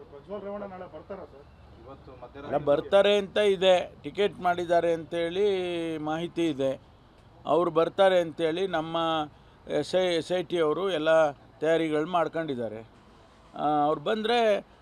ಪ್ರಜ್ವಲ್ ರೇವಣ್ಣ ನಾಳೆ ಬರ್ತಾರಾ ಸರ್ ಇವತ್ತು ಅಲ್ಲ ಮಧ್ಯರಾತ್ರಿ ಬರ್ತಾರೆ ಅಂತ ಇದೆ ಟಿಕೆಟ್ ಮಾಡಿದ್ದಾರೆ ಅಂತೇಳಿ ಮಾಹಿತಿ ಇದೆ ಅವ್ರು ಬರ್ತಾರೆ ಅಂತೇಳಿ ನಮ್ಮ S I S I T ಅವರು ಎಲ್ಲ ತಯಾರಿಗಳು ಮಾಡ್ಕೊಂಡಿದ್ದಾರೆ ಆ, ಅವ್ರು ಬಂದರೆ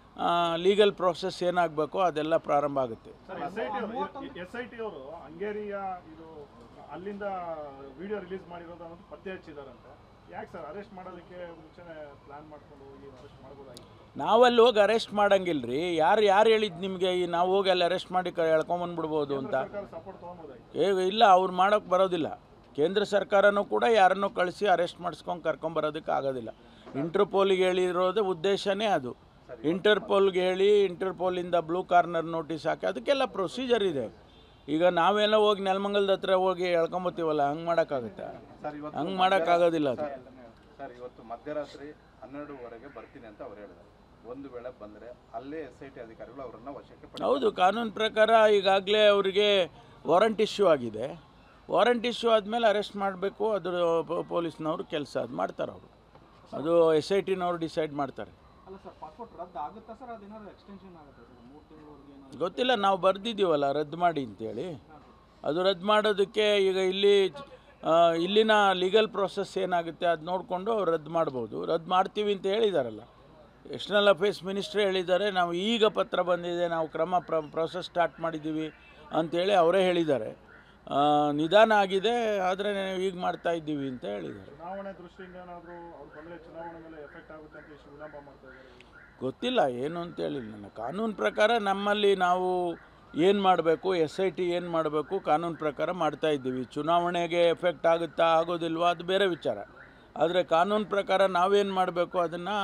ಲೀಗಲ್ ಪ್ರೋಸೆಸ್ ಏನಾಗಬೇಕೋ ಅದೆಲ್ಲ ಪ್ರಾರಂಭ ಆಗುತ್ತೆ sir S I T S I T ಅವರು ಹಂಗೇರಿಯ ಇದು ಅಲ್ಲಿಂದ ವಿಡಿಯೋ ರಿಲೀಸ್ ಮಾಡಿರೋದು ಅನ್ನೋದು ಪತ್ತೆ ಹಚ್ಚಿದಾರಂತೆ ಯಾಕೆ ಸರ್ ಅರೆಸ್ಟ್ ಮಾಡೋದಕ್ಕೆ ಮುಂಚೆನೆ ಪ್ಲಾನ್ ಮಾಡ್ಕೊಂಡು ಹೋಗಿ ಅರೆಸ್ಟ್ ಮಾಡ್ಬೋದಾಗಿತ್ತು ನಾವಲ್ಲಿ ಹೋಗಿ ಅರೆಸ್ಟ್ ಮಾಡಂಗಿಲ್ಲ ರೀ ಯಾರು ಯಾರು ಹೇಳಿದ್ದು ನಿಮಗೆ ಈ ನಾವು ಹೋಗಿ ಅಲ್ಲಿ ಅರೆಸ್ಟ್ ಮಾಡಿ ಕ ಎಳ್ಕೊಂಬಂದ್ಬಿಡ್ಬೋದು ಅಂತ ಸರ್ಕಾರ ಸಪೋರ್ಟ್ ತೊಗೊಬೋದಾಗಿತ್ತು ಏ ಇಲ್ಲ ಅವ್ರು ಮಾಡೋಕ್ಕೆ ಬರೋದಿಲ್ಲ ಕೇಂದ್ರ ಸರ್ಕಾರನೂ ಕೂಡ ಯಾರನ್ನೂ ಕಳಿಸಿ ಅರೆಸ್ಟ್ ಮಾಡಿಸ್ಕೊಂಡು ಕರ್ಕೊಂಬರೋದಕ್ಕೆ ಆಗೋದಿಲ್ಲ ಇಂಟರ್ಪೋಲಿಗೆ ಹೇಳಿರೋದೇ ಉದ್ದೇಶನೇ ಅದು ಇಂಟರ್ಪೋಲ್ಗೆ ಹೇಳಿ ಇಂಟರ್ಪೋಲಿಂದ ಬ್ಲೂ ಕಾರ್ನರ್ ನೋಟಿಸ್ ಹಾಕಿ ಅದಕ್ಕೆಲ್ಲ ಪ್ರೊಸೀಜರ್ ಇದೆ ಈಗ ನಾವೆಲ್ಲ ಹೋಗಿ ನೆಲಮಂಗಲದ ಹತ್ರ ಹೋಗಿ ಎಳ್ಕೊಂಬತ್ತೀವಲ್ಲ ಹಂಗೆ ಮಾಡೋಕ್ಕಾಗುತ್ತೆ ಸರ್ ಇವತ್ತು ಹಂಗೆ ಮಾಡೋಕ್ಕಾಗೋದಿಲ್ಲ ಅದು ಸರ್, ಸರ್ ಇವತ್ತು ಮಧ್ಯರಾತ್ರಿ ಹನ್ನೆರಡುವರೆಗೆ ಬರ್ತೀನಿ ಅಂತ ಅವ್ರು ಹೇಳಿದ್ದಾರೆ ಒಂದು ವೇಳೆ ಬಂದರೆ ಅಲ್ಲೇ ಎಸ್ ಐ ಟಿ ಅಧಿಕಾರಿಗಳು ಅವರನ್ನು ವಶಕ್ಕೆ ಪಡೆ ಹೌದು ಕಾನೂನು ಪ್ರಕಾರ ಈಗಾಗಲೇ ಅವರಿಗೆ ವಾರಂಟ್ ಇಶ್ಯೂ ಆಗಿದೆ ವಾರಂಟ್ ಇಶ್ಯೂ ಆದಮೇಲೆ ಅರೆಸ್ಟ್ ಮಾಡಬೇಕು ಅದು ಪ- ಪೊಲೀಸ್ನವರು ಕೆಲಸ ಅದು ಮಾಡ್ತಾರೆ ಅವರು ಅದು ಎಸ್ ಐ ಟಿನವರು ಡಿಸೈಡ್ ಮಾಡ್ತಾರೆ ಅಲ್ಲ ಸರ್ ಪಾಸ್ಪೋರ್ಟ್ ರದ್ದು ಆಗುತ್ತಾ ಸರ್ ಅದೇನಾದ್ರು ಎಕ್ಸ್ಟೆನ್ಷನ್ ಆಗುತ್ತೆ ಸರ್ ಮೂರು ತಿಂಗಳವರೆಗೆ ಏನಾದ್ರು ಗೊತ್ತಿಲ್ಲ ನಾವು ಬರೆದಿದ್ದೀವಲ್ಲ ರದ್ದು ಮಾಡಿ ಅಂತೇಳಿ ಅದು ರದ್ದು ಮಾಡೋದಕ್ಕೆ ಈಗ ಇಲ್ಲಿ ಆ, ಇಲ್ಲಿನ ಲೀಗಲ್ ಪ್ರೊಸೆಸ್ ಏನಾಗುತ್ತೆ ಅದು ನೋಡಿಕೊಂಡು ಅವ್ರು ರದ್ದು ಮಾಡ್ಬೋದು ರದ್ದು ಮಾಡ್ತೀವಿ ಅಂತ ಹೇಳಿದಾರಲ್ಲ ಎಕ್ಸ್ಟರ್ನಲ್ ಅಫೇರ್ಸ್ ಮಿನಿಸ್ಟ್ರೇ ಹೇಳಿದ್ದಾರೆ ನಾವು ಈಗ ಪತ್ರ ಬಂದಿದೆ ನಾವು ಕ್ರಮ ಪ್ರ ಪ್ರೊಸೆಸ್ ಸ್ಟಾರ್ಟ್ ಮಾಡಿದ್ದೀವಿ ಅಂತೇಳಿ ಅವರೇ ಹೇಳಿದ್ದಾರೆ ಆ, ನಿಧಾನ ಆಗಿದೆ ಆದರೆ ಈಗ ಮಾಡ್ತಾ ಇದ್ದೀವಿ ಅಂತ ಹೇಳಿದ್ದಾರೆ ಚುನಾವಣೆ ದೃಷ್ಟಿಯಿಂದ ಏನಾದರೂ ಅವ್ರು ಬಂದರೆ ಚುನಾವಣೆ ಮೇಲೆ ಎಫೆಕ್ಟ್ ಆಗುತ್ತೆ ಅಂತ ಇಷ್ಟು ವಿಳಂಬ ಮಾಡ್ತಾ ಇದ್ದಾರೆ ಗೊತ್ತಿಲ್ಲ ಏನು ಅಂತೇಳಿ ನನ್ನ ಕಾನೂನು ಪ್ರಕಾರ ನಮ್ಮಲ್ಲಿ ನಾವು ಏನು ಮಾಡಬೇಕು ಎಸ್ ಐ ಟಿ ಏನು ಮಾಡಬೇಕು ಕಾನೂನು ಪ್ರಕಾರ ಮಾಡ್ತಾ ಇದ್ದೀವಿ ಚುನಾವಣೆಗೆ ಎಫೆಕ್ಟ್ ಆಗುತ್ತಾ ಆಗೋದಿಲ್ವಾ ಅದು ಬೇರೆ ವಿಚಾರ ಆದರೆ ಕಾನೂನು ಪ್ರಕಾರ ನಾವೇನು ಮಾಡಬೇಕು ಅದನ್ನು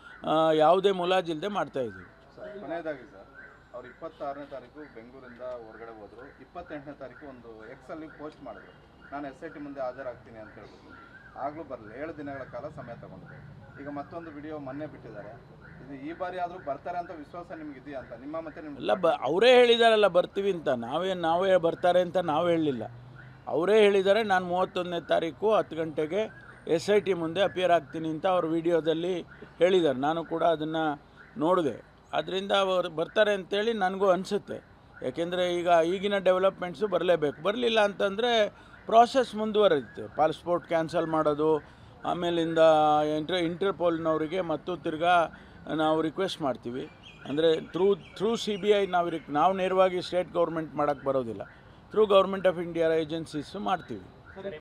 ಯಾವುದೇ ಮುಲಾಜಿಲ್ಲದೆ ಮಾಡ್ತಾ ಇದ್ದೀವಿ ಕೊನೆಯದಾಗಿ ಸರ್ ಅವ್ರು ಇಪ್ಪತ್ತಾರನೇ ತಾರೀಕು ಬೆಂಗಳೂರಿಂದ ಹೊರಗಡೆ ಹೋದ್ರು ಇಪ್ಪತ್ತೆಂಟನೇ ತಾರೀಕು ಒಂದು ಎಕ್ಸ್ ಅಲ್ಲಿ ಪೋಸ್ಟ್ ಮಾಡಿದ್ರು ನಾನು ಎಸ್ ಐ ಟಿ ಮುಂದೆ ಹಾಜರಾಗ್ತೀನಿ ಅಂತ ಹೇಳ್ಬಿಟ್ಟು ಆಗಲೂ ಬರಲಿಲ್ಲ ಏಳು ದಿನಗಳ ಕಾಲ ಸಮಯ ತಗೊಂಡಿದೆ ಈಗ ಮತ್ತೊಂದು ವಿಡಿಯೋ ಮೊನ್ನೆ ಬಿಟ್ಟಿದ್ದಾರೆ ಇದು ಈ ಬಾರಿ ಆದರೂ ಬರ್ತಾರೆ ಅಂತ ವಿಶ್ವಾಸ ನಿಮ್ಗೆ ಇದೆಯಾ ಅಂತ ನಿಮ್ಮ ಮತ್ತೆ ನಿಮ್ಮ ಎಲ್ಲ ಬ ಅವರೇ ಹೇಳಿದಾರಲ್ಲ ಬರ್ತೀವಿ ಅಂತ ನಾವೇ ನಾವೇ ಬರ್ತಾರೆ ಅಂತ ನಾವು ಹೇಳಲಿಲ್ಲ ಅವರೇ ಹೇಳಿದ್ದಾರೆ ನಾನು ಮೂವತ್ತೊಂದನೇ ತಾರೀಕು ಹತ್ತು ಗಂಟೆಗೆ ಎಸ್ ಐ ಟಿ ಮುಂದೆ ಅಪಿಯರ್ ಆಗ್ತೀನಿ ಅಂತ ಅವ್ರ ವಿಡಿಯೋದಲ್ಲಿ ಹೇಳಿದ್ದಾರೆ ನಾನು ಕೂಡ ಅದನ್ನು ನೋಡಿದೆ ಅದರಿಂದ ಅವರು ಬರ್ತಾರೆ ಅಂತೇಳಿ ನನಗೂ ಅನಿಸುತ್ತೆ ಯಾಕೆಂದರೆ ಈಗ ಈಗಿನ ಡೆವಲಪ್ಮೆಂಟ್ಸು ಬರಲೇಬೇಕು ಬರಲಿಲ್ಲ ಅಂತಂದರೆ ಪ್ರಾಸೆಸ್ ಮುಂದುವರಿಯುತ್ತೆ ಪಾಸ್ಪೋರ್ಟ್ ಕ್ಯಾನ್ಸಲ್ ಮಾಡೋದು ಆಮೇಲಿಂದ ಇಂಟರ್ ಇಂಟರ್ಪೋಲ್ನವರಿಗೆ ಮತ್ತು ತಿರ್ಗಾ ನಾವು ರಿಕ್ವೆಸ್ಟ್ ಮಾಡ್ತೀವಿ ಅಂದರೆ through through C B I ನಾವು ರಿಕ್ ನಾವು ನೇರವಾಗಿ ಸ್ಟೇಟ್ ಗೌರ್ಮೆಂಟ್ ಮಾಡೋಕ್ಕೆ ಬರೋದಿಲ್ಲ through government of India agencies ಮಾಡ್ತೀವಿ